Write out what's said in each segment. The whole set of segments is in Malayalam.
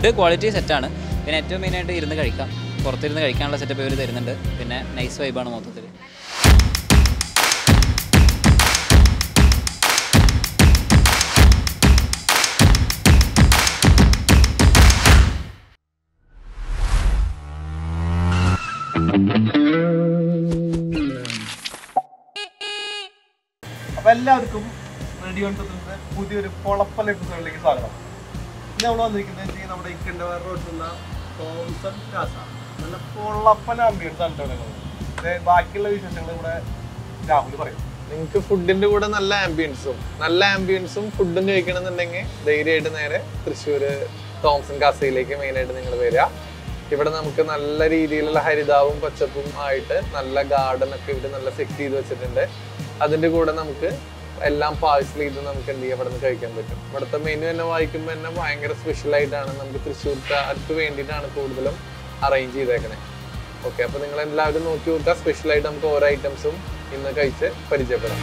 ഫുഡ് ക്വാളിറ്റി സെറ്റാണ് പിന്നെ ഏറ്റവും മെയിനായിട്ട് ഇരുന്ന് കഴിക്കാം പുറത്തിരുന്ന് കഴിക്കാനുള്ള സെറ്റപ്പ് ഇവർ തരുന്നുണ്ട് പിന്നെ നൈസ് വൈബാണ് മൊത്തത്തിൽ അപ്പൊ എല്ലാവർക്കും റേഡിയോ ന്റെ പുതിയൊരു പൊളപ്പൽ എപ്പിസോഡിലേക്ക് സ്വാഗതം ഇന്ന് നമ്മൾ വന്നിരിക്കുന്നത് വെച്ചാൽ നമ്മുടെ ഇക്കൻ്റെ റോഡിലുള്ള തോംസൺ കാസ നല്ല പൊളപ്പൻ ആംബിയൻസ് ആണ് ഇവിടെ ഉള്ളത്. ഇത് ബാക്കിയുള്ള വിശേഷങ്ങൾ ഇവിടെ രാഹുൽ പറയും നിങ്ങൾക്ക് ഫുഡിന്റെ കൂടെ നല്ല ആംബിയൻസും നല്ല ആംബിയൻസും ഫുഡും കഴിക്കണമെന്നുണ്ടെങ്കിൽ ധൈര്യമായിട്ട് നേരെ തൃശ്ശൂര് തോംസൺ കാസയിലേക്ക് മെയിനായിട്ട് നിങ്ങൾ വരിക ഇവിടെ നമുക്ക് നല്ല രീതിയിലുള്ള ഹരിതാവും പച്ചപ്പും ആയിട്ട് നല്ല ഗാർഡൻ ഒക്കെ ഇവിടെ നല്ല സെറ്റ് ചെയ്ത് വെച്ചിട്ടുണ്ട് അതിന്റെ കൂടെ നമുക്ക് എല്ലാം പാഴ്സൽ ചെയ്ത് നമുക്ക് എന്ത് ചെയ്യാം ഇവിടെ നിന്ന് കഴിക്കാൻ പറ്റും ഇവിടുത്തെ മെനു തന്നെ വായിക്കുമ്പോൾ തന്നെ ഭയങ്കര സ്പെഷ്യൽ ആയിട്ടാണ് നമുക്ക് തൃശ്ശൂർക്കാർക്ക് വേണ്ടിയിട്ടാണ് കൂടുതലും അറേഞ്ച് ചെയ്തേക്കണേ ഓക്കെ അപ്പൊ നിങ്ങൾ എല്ലാവരും നോക്കി നോക്കുക സ്പെഷ്യൽ ആയിട്ട് നമുക്ക് ഓരോ ഐറ്റംസും ഇന്ന് കഴിച്ച് പരിചയപ്പെടാം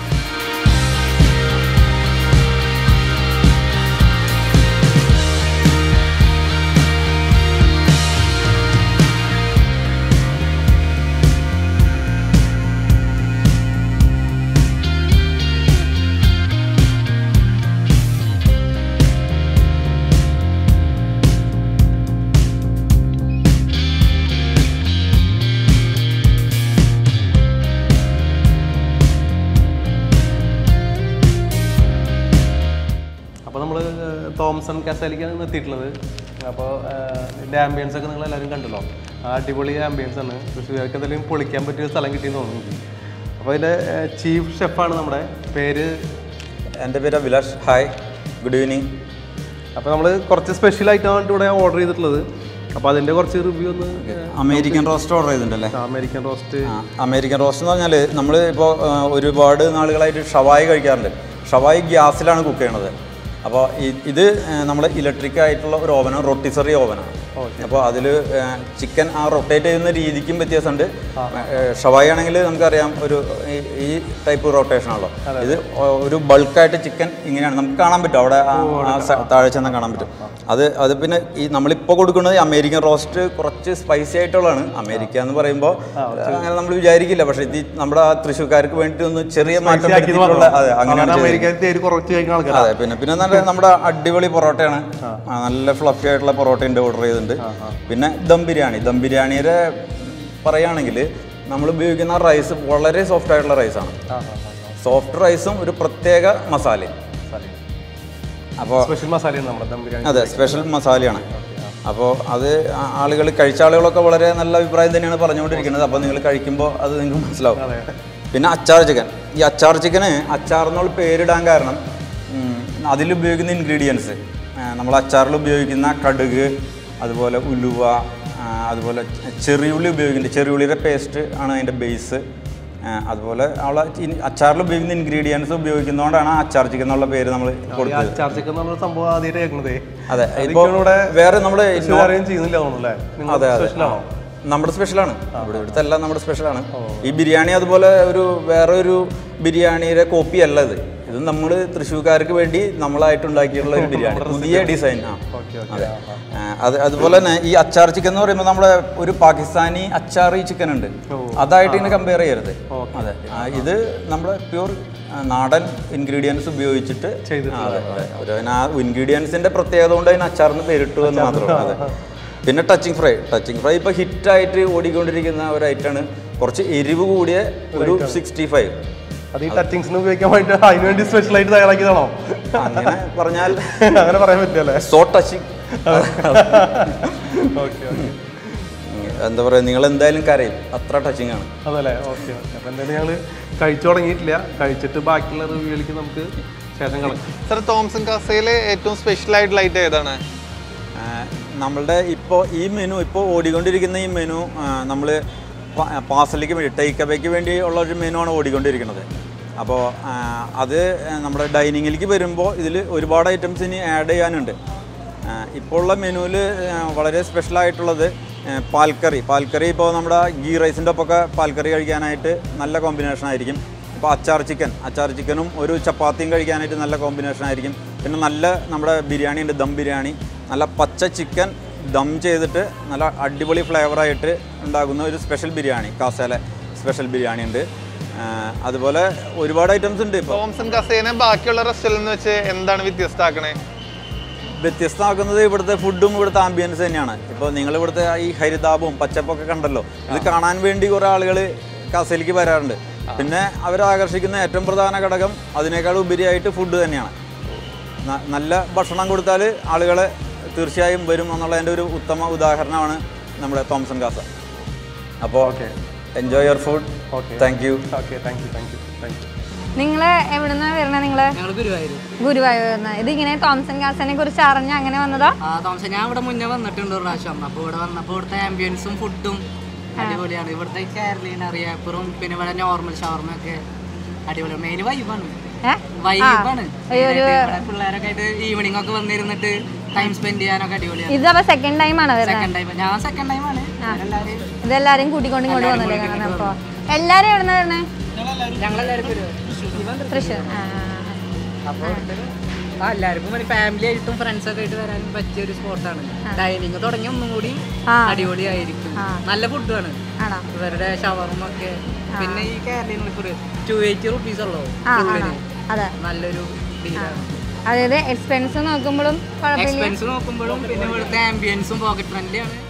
അപ്പോൾ നമ്മൾ തോംസൺ കാസയിലേക്കാണ് എത്തിയിട്ടുള്ളത് അപ്പോൾ ഇതിൻ്റെ ആംബിയൻസ് ഒക്കെ നിങ്ങൾ എല്ലാവരും കണ്ടല്ലോ ആ അടിപൊളി ആംബിയൻസ് ആണ് തൃശ്ശൂർക്ക് എന്തെങ്കിലും പൊളിക്കാൻ പറ്റിയ സ്ഥലം കിട്ടിയെന്ന് തോന്നുന്നു അപ്പോൾ അതിൻ്റെ ചീഫ് ഷെഫാണ് നമ്മുടെ പേര് എൻ്റെ പേര് അഭിലാഷ് ഹായ് ഗുഡ് ഈവനിങ് അപ്പോൾ നമ്മൾ കുറച്ച് സ്പെഷ്യൽ ആയിട്ടാണ് ഇവിടെ ഓർഡർ ചെയ്തിട്ടുള്ളത് അപ്പോൾ അതിൻ്റെ കുറച്ച് റിവ്യൂ ഒന്ന് അമേരിക്കൻ റോസ്റ്റ് ഓർഡർ ചെയ്തിട്ടുണ്ടല്ലേ അമേരിക്കൻ റോസ്റ്റ് ആ, അമേരിക്കൻ റോസ്റ്റ് എന്ന് പറഞ്ഞാൽ നമ്മൾ ഇപ്പോൾ ഒരുപാട് നാളുകളായിട്ട് ഷവായി കഴിക്കാറുണ്ട് ഷവായി ഗ്യാസിലാണ് കുക്ക് ചെയ്യണത് അപ്പോൾ ഇത് നമ്മൾ ഇലക്ട്രിക് ആയിട്ടുള്ള ഒരു ഓവനാണ് റൊട്ടിസറി ഓവനാണ് അപ്പോൾ അതിൽ ചിക്കൻ ആ റൊട്ടേറ്റ് ചെയ്യുന്ന രീതിക്കും വ്യത്യാസമുണ്ട് ഷവായി ആണെങ്കിൽ നമുക്കറിയാം ഒരു ഈ- ഈ ടൈപ്പ് റൊട്ടേഷൻ ആണല്ലോ ഇത് ഒ- ഒരു ബൾക്കായിട്ട് ചിക്കൻ ഇങ്ങനെയാണ് നമുക്ക് കാണാൻ പറ്റും അവിടെ ആ- ആ സ- താഴെ ചെന്നാൽ കാണാൻ പറ്റും അത് അത് പിന്നെ ഈ നമ്മളിപ്പോൾ കൊടുക്കുന്നത് അമേരിക്കൻ റോസ്റ്റ് കുറച്ച് സ്പൈസി ആയിട്ടുള്ളതാണ് അമേരിക്ക എന്ന് പറയുമ്പോൾ അങ്ങനെ നമ്മൾ വിചാരിക്കില്ല പക്ഷേ ഇത് നമ്മുടെ ആ തൃശ്ശൂർക്കാർക്ക് വേണ്ടി ഒന്ന് ചെറിയ മാറ്റം വരുത്തിയിട്ടുള്ള അതെ അങ്ങനെയാണ് ചെയ്തിരിക്കുന്നത്. അമേരിക്കൻ തേര് കുറച്ച് കഴിക്കുന്ന ആൾക്കാർ അതെ പിന്നെ പിന്നെ നല്ല നമ്മുടെ അടിപൊളി പൊറോട്ടയാണ് ആ, നല്ല ഫ്ലഫി ആയിട്ടുള്ള പൊറോട്ടയുണ്ട് ഓർഡർ ചെയ്തിട്ടുണ്ട് പിന്നെ ദം ബിരിയാണി ദം ബിരിയാണിയുടെ പറയുകയാണെങ്കിൽ നമ്മൾ ഉപയോഗിക്കുന്ന റൈസ് വളരെ സോഫ്റ്റ് ആയിട്ടുള്ള റൈസാണ് സോഫ്റ്റ് റൈസും ഒരു പ്രത്യേക മസാലയും അപ്പോൾ സ്പെഷ്യൽ മസാലയാണ് നമ്മുടെ ദം ബിരിയാണി അതെ സ്പെഷ്യൽ മസാലയാണ് അപ്പോൾ അത് ആളുകൾ കഴിച്ച ആളുകളൊക്കെ വളരെ നല്ല അഭിപ്രായം തന്നെയാണ് പറഞ്ഞുകൊണ്ടിരിക്കുന്നത് അപ്പോൾ നിങ്ങൾ കഴിക്കുമ്പോൾ അത് നിങ്ങൾക്ക് മനസ്സിലാവും പിന്നെ അച്ചാർ ചിക്കൻ ഈ അച്ചാർ ചിക്കന് അച്ചാർ എന്നുള്ള പേരിടാൻ കാരണം ഉം, അതിലുപയോഗിക്കുന്ന ഇൻഗ്രീഡിയൻസ് നമ്മൾ അച്ചാറിൽ ഉപയോഗിക്കുന്ന കടുക് അതുപോലെ ഉലുവ ആ, അതുപോലെ ചെറിയുള്ളി ഉപയോഗിക്കുന്നുണ്ട് ചെറിയുള്ളിയുടെ പേസ്റ്റ് ആണ് അതിൻ്റെ ബേസ് അതുപോലെ അവളെ അച്ചാറിൽ ഉപയോഗിക്കുന്ന ഇൻഗ്രീഡിയൻസ് ഉപയോഗിക്കുന്നതുകൊണ്ടാണ് ആ അച്ചാർ ചിക്കൻ എന്നുള്ള പേര് നമ്മൾ കൊടുത്തത് അച്ചാർ ചിക്കൻ എന്നുള്ള സംഭവം ആദ്യമായിട്ട് കേൾക്കണതേ അതെ അതിപ്പോ ഇപ്പോൾ ഇവിടെ വേറെ നമ്മുടെ അറിയാൻ ചെയ്യുന്നില്ല തോന്നുന്നല്ലേ നിങ്ങൾ അതെ അതെ സ്പെഷ്യൽ ആണോ നമ്മുടെ സ്പെഷ്യലാണ് ഇവിടെ ഇവിടുത്തെ എല്ലാം നമ്മുടെ സ്പെഷ്യലാണ് ഈ ബിരിയാണി അതുപോലെ ഒരു വേറെ ഒരു ബിരിയാണിയുടെ കോപ്പി അല്ല ഇത് ഇത് നമ്മൾ തൃശ്ശൂർക്കാർക്ക് വേണ്ടി നമ്മളായിട്ട് ഉണ്ടാക്കിയിട്ടുള്ള ഒരു ബിരിയാണി പുതിയ ഡിസൈൻ ആ അതെ ആ, അത് അതുപോലെ തന്നെ ഈ അച്ചാർ ചിക്കൻ എന്ന് പറയുമ്പോൾ നമ്മുടെ ഒരു പാകിസ്ഥാനി അച്ചാർ ഈ ചിക്കൻ ഉണ്ട് അതായിട്ട് ഇങ്ങനെ കമ്പയർ ചെയ്യരുത് അതെ ആ, ഇത് നമ്മുടെ പ്യൂർ നാടൻ ഇൻഗ്രീഡിയൻസ് ഉപയോഗിച്ചിട്ട് ആ, അതെ അതെ ഒരു അതിന് ആ ഇൻഗ്രീഡിയൻസിന്റെ പ്രത്യേകത കൊണ്ട് അതിന് അച്ചാറിന് പേരിട്ടു എന്ന് മാത്രമേ അതെ പിന്നെ ടച്ചിങ് ഫ്രൈ ടച്ചിങ് ഫ്രൈ ഇപ്പോൾ ഹിറ്റായിട്ട് ഓടിക്കൊണ്ടിരിക്കുന്ന ഒരു ഐറ്റാണ് കുറച്ച് എരിവ് കൂടിയ ഒരു സിക്സ്റ്റി ഫൈവ് അത് ഈ ടച്ചിങ്സിന് ഉപയോഗിക്കാൻ വേണ്ടി അതിന് വേണ്ടി സ്പെഷ്യൽ ആയിട്ട് തയ്യാറാക്കിയതാണോ അങ്ങനെ പറഞ്ഞാൽ അങ്ങനെ പറയാൻ പറ്റില്ലല്ലേ സോ ടച്ചിങ് ഓക്കെ ഓക്കെ എന്താ പറയുക നിങ്ങൾ എന്തായാലും കരയും അത്ര ടച്ചിങ് ആണ് അതല്ലേ ഓക്കെ ഓക്കെ അപ്പം എന്തായാലും ഞങ്ങൾ കഴിച്ചു തുടങ്ങിയിട്ടില്ല കഴിച്ചിട്ട് ബാക്കിയുള്ള റിവ്യൂയിലേക്ക് നമുക്ക് ശേഷം കളക്കാം സർ തോംസൺ കാസയിലെ ഏറ്റവും സ്പെഷ്യൽ ആയിട്ടുള്ള ഐറ്റം ഏതാണ് ആ, നമ്മളുടെ ഇപ്പോൾ ഈ മെനു ഇപ്പോൾ ഓടിക്കൊണ്ടിരിക്കുന്ന ഈ മെനു നമ്മൾ പാർസലിക്ക് വേണ്ടി ടേക്ക് അവയ്ക്ക് വേണ്ടി ഉള്ള ഒരു മെനു ആണ് ഓടിക്കൊണ്ടിരിക്കുന്നത് അപ്പോൾ അത് ആ, നമ്മുടെ ഡൈനിങ്ങിലേക്ക് വരുമ്പോൾ ഇതിൽ ഒരുപാട് ഐറ്റംസ് ഇനി ആഡ് ചെയ്യാനുണ്ട് ആ, ഇപ്പോൾ ഉള്ള മെനുവിൽ വളരെ സ്പെഷ്യലായിട്ടുള്ളത് പാൽക്കറി പാൽക്കറി ഇപ്പോൾ നമ്മുടെ ഗീ റൈസിൻ്റെ ഒപ്പമൊക്കെ പാൽക്കറി കഴിക്കാനായിട്ട് നല്ല കോമ്പിനേഷൻ ആയിരിക്കും ഇപ്പോൾ അച്ചാർ ചിക്കൻ അച്ചാർ ചിക്കനും ഒരു ചപ്പാത്തിയും കഴിക്കാനായിട്ട് നല്ല കോമ്പിനേഷൻ ആയിരിക്കും പിന്നെ നല്ല നമ്മുടെ ബിരിയാണി ഉണ്ട് ദം ബിരിയാണി നല്ല പച്ച ചിക്കൻ ദം ചെയ്തിട്ട് നല്ല അടിപൊളി ഫ്ലേവറായിട്ട് ഉണ്ടാകുന്ന ഒരു സ്പെഷ്യൽ ബിരിയാണി കാസയിലെ സ്പെഷ്യൽ ബിരിയാണി ഉണ്ട് ആ, അതുപോലെ ഒരുപാട് ഐറ്റംസ് ഉണ്ട് ഇപ്പോൾ തോംസൺ കസേനെ ബാക്കിയുള്ള റെസ്റ്റോറൻറ്റ് വെച്ച് എന്താണ് വ്യത്യസ്തമാക്കണേ വ്യത്യസ്തമാക്കുന്നത് ഇവിടുത്തെ ഫുഡും ഇവിടുത്തെ ആംബിയൻസ് തന്നെയാണ് ഇപ്പോൾ നിങ്ങൾ ഇവിടുത്തെ ഈ ഹരിതാപവും പച്ചപ്പൊക്കെ കണ്ടല്ലോ ഇത് കാണാൻ വേണ്ടി കുറേ ആളുകൾ കാസയിലേക്ക് വരാറുണ്ട് പിന്നെ അവരെ ആകർഷിക്കുന്ന ഏറ്റവും പ്രധാന ഘടകം അതിനേക്കാൾ ഉപരിയായിട്ട് ഫുഡ് തന്നെയാണ് ന- നല്ല ഭക്ഷണം കൊടുത്താൽ ആളുകളെ തീർച്ചയായും വരും എന്നുള്ളതിൻ്റെ ഒരു ഉത്തമ ഉദാഹരണമാണ് നമ്മുടെ തോംസൺ കാസ അപ്പോൾ enjoy your food thank you okay thank you thank you thank you നിങ്ങള് എവിടുന്ന വരണ നിങ്ങള് ഞങ്ങൾ ഗുരുവായൂർ ഗുരുവായൂർന്ന് ഇതിങ്ങനെ തോംസൺ കാസനെ കുറിച്ച് അറിഞ്ഞ അങ്ങനെ വന്നതാ ആ താമസം ഞാൻ ഇവിടെ മുന്നേ വന്നിട്ടുണ്ട് ഒരു പ്രാവശ്യം അപ്പോൾ ഇവിടെ വന്നപ്പോൾ ഇവിടുത്തെ ആംബിയൻസും ഫുഡും അടിപൊളിയാണ് ഇവിടുത്തെ കാരലീൻ അറിയാപ്പുറം പിന്നെ ഇവിടെ നോർമൽ ഷവർമൊക്കെ അടിപൊളിയാണ് മെയിൻ വൈബാണ് ഏ വൈബാണ് ഒരു- പിള്ളേരൊക്കെ ആയിട്ട് ഈവനിങ് ഒക്കെ വന്നിരുന്നിട്ട് ടൈം സ്പെൻഡ് ചെയ്യാനൊക്കെ അടിപൊളിയാണ് ഇതപ്പോ സെക്കൻഡ് ടൈം ആണ് വരുന്നത് സെക്കൻഡ് ടൈം ഞാൻ സെക്കൻഡ് ടൈമാണ് എല്ലാവരും ഇതെല്ലാരും കൂട്ടിക്കൊണ്ട് ഇങ്ങോട്ട് വന്നല്ലേ കാണാൻ അപ്പൊ എല്ലാരും എവിടുന്ന വരണേ ഞങ്ങളെല്ലാവരും ഗുരുവായൂർ തൃശ്ശൂർ ആ, അപ്പോൾ ആ എല്ലാവർക്കും ഒരു ഫാമിലി ആയിട്ടും ഫ്രണ്ട്സ് ഒക്കെ ആയിട്ട് വരാൻ പറ്റിയ ഒരു സ്പോട്ടാണ് ഡൈനിങ് തുടങ്ങി ഒന്നും കൂടി ആ. അടിപൊളിയായിരിക്കും നല്ല ഫുഡാണ് ആണോ ഇവരുടെ ഷവർമ ഒക്കെ പിന്നെ ഈ കേരളീയ ടു എയ്റ്റി റുപ്പീസ് ഉള്ളൂ ആ ഉള്ളില്. അതെ നല്ലൊരു ഡീലാണ് അതായത് എക്സ്പെൻസ് നോക്കുമ്പോഴും കുഴപ്പമില്ല എക്സ്പെൻസ് നോക്കുമ്പോഴും പിന്നെ ഇവിടുത്തെ ആംബിയൻസും പോക്കറ്റ് ഫ്രണ്ട്ലി ആണ്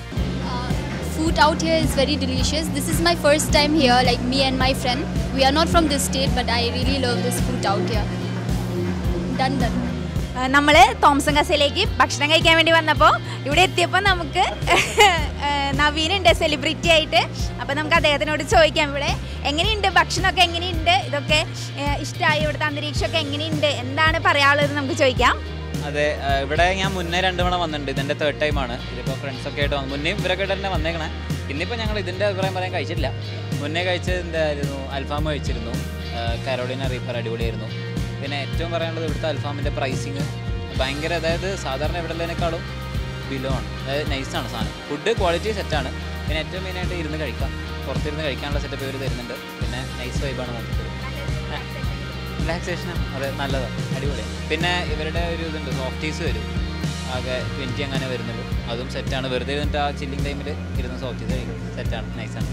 food out here is very delicious. This is my first time here, like me and my friend. We are not from this state, but I really love this food out here. Done, done. നമ്മൾ തോംസൺ കസയിലേക്ക് ഭക്ഷണം കഴിക്കാൻ വേണ്ടി വന്നപ്പോൾ ഇവിടെ എത്തിയപ്പോൾ നമുക്ക് നവീനുണ്ട് സെലിബ്രിറ്റി ആയിട്ട് അപ്പോൾ നമുക്ക് അദ്ദേഹത്തിനോട് ചോദിക്കാം ഇവിടെ എങ്ങനെയുണ്ട് ഭക്ഷണമൊക്കെ എങ്ങനെയുണ്ട് ഇതൊക്കെ ഇഷ്ടമായി ഇവിടുത്തെ അന്തരീക്ഷമൊക്കെ എങ്ങനെയുണ്ട് എന്താണ് പറയാനുള്ളത് നമുക്ക് ചോദിക്കാം അതെ ആ, ഇവിടെ ഞാൻ മുന്നേ രണ്ട് തവണ വന്നിട്ടുണ്ട് ഇതെൻ്റെ തേർഡ് ടൈമാണ് ഇതിപ്പോൾ ഫ്രണ്ട്സൊക്കെ ആയിട്ട് വന്നു മുന്നേ ഇവരൊക്കെ ആയിട്ട് തന്നെ വന്നേക്കണേ ഇന്നിപ്പോൾ ഞങ്ങൾ ഇതിൻ്റെ അഭിപ്രായം പറയാൻ കഴിച്ചില്ല മുന്നേ കഴിച്ചത് എന്തായിരുന്നു അൽഫാം കഴിച്ചിരുന്നു ആ, കരോളിന റീപ്പർ അടിപൊളിയായിരുന്നു പിന്നെ ഏറ്റവും പറയാനുള്ളത് ഇവിടുത്തെ അൽഫാമിൻ്റെ പ്രൈസിങ് ഭയങ്കര അതായത് സാധാരണ എവിടെയുള്ളതിനേക്കാളും ബിലോ ആണ് അതായത് നൈസാണ് സാധനം ഫുഡ് ക്വാളിറ്റി സെറ്റാണ് പിന്നെ ഏറ്റവും മെയിനായിട്ട് ഇരുന്ന് കഴിക്കാം പുറത്തിരുന്ന് കഴിക്കാനുള്ള സെറ്റപ്പ് ഇവർ തരുന്നുണ്ട് പിന്നെ നൈസ് വൈബാണ് മൊത്തത്തിൽ റിലാക്സേഷനാണ് അതെ നല്ലതാണ് അടിപൊളിയാണ് പിന്നെ ഇവരുടെ ഒരു ഇതുണ്ട് സോഫ്റ്റീസ് വരും ആകെ ട്വൻറ്റി അങ്ങനെ വരുന്നുള്ളൂ അതും സെറ്റാണ് വെറുതെ ഇരുന്നിട്ട് ആ ചില്ലിങ് ടൈമിൽ ഇരുന്ന് സോഫ്റ്റീസ് കഴിക്കും സെറ്റാണ് നൈസാണ്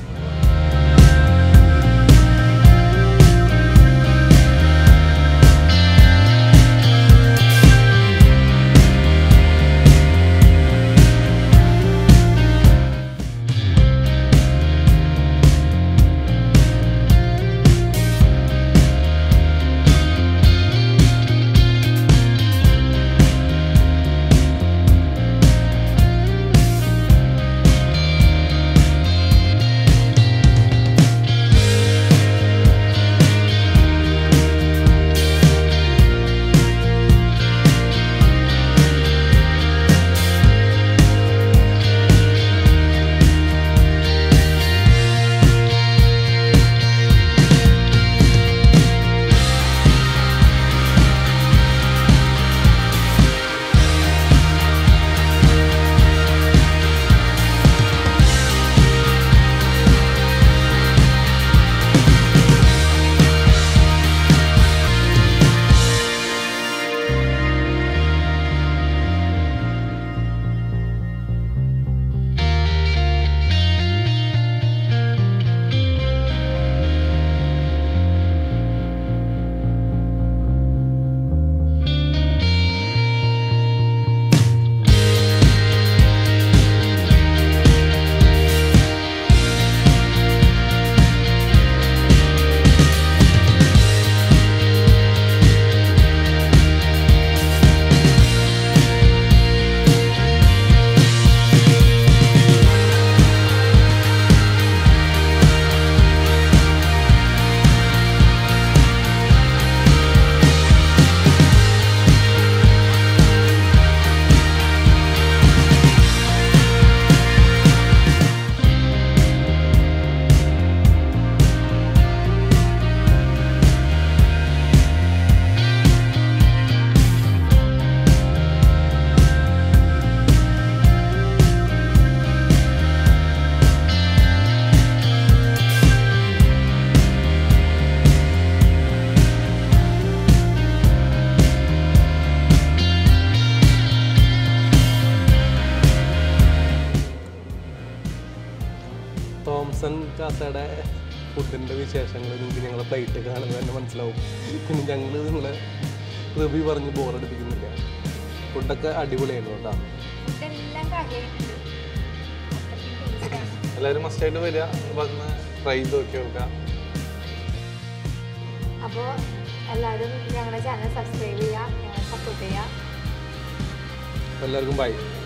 കാസയുടെ ഫുഡിൻ്റെ വിശേഷങ്ങൾ നിങ്ങൾക്ക് ഞങ്ങളെ പ്ലേറ്റ് കാണുമ്പോൾ തന്നെ മനസ്സിലാവും പിന്നെ ഞങ്ങൾ നിങ്ങളെ റിവ്യൂ പറഞ്ഞ് ബോറടിപ്പിക്കുന്നില്ല ഫുഡൊക്കെ അടിപൊളിയായിരുന്നു കേട്ടോ ഇതെല്ലാം കാര്യമായിട്ടുണ്ട് എല്ലാവരും മസ്റ്റായിട്ട് വരിക വന്ന് ട്രൈ ചെയ്ത് നോക്കി നോക്കാം അപ്പോൾ എല്ലാവരും ഞങ്ങളുടെ ചാനൽ സബ്സ്ക്രൈബ് ചെയ്യുക ഞങ്ങളെ സപ്പോർട്ട് ചെയ്യുക എല്ലാവർക്കും ബൈ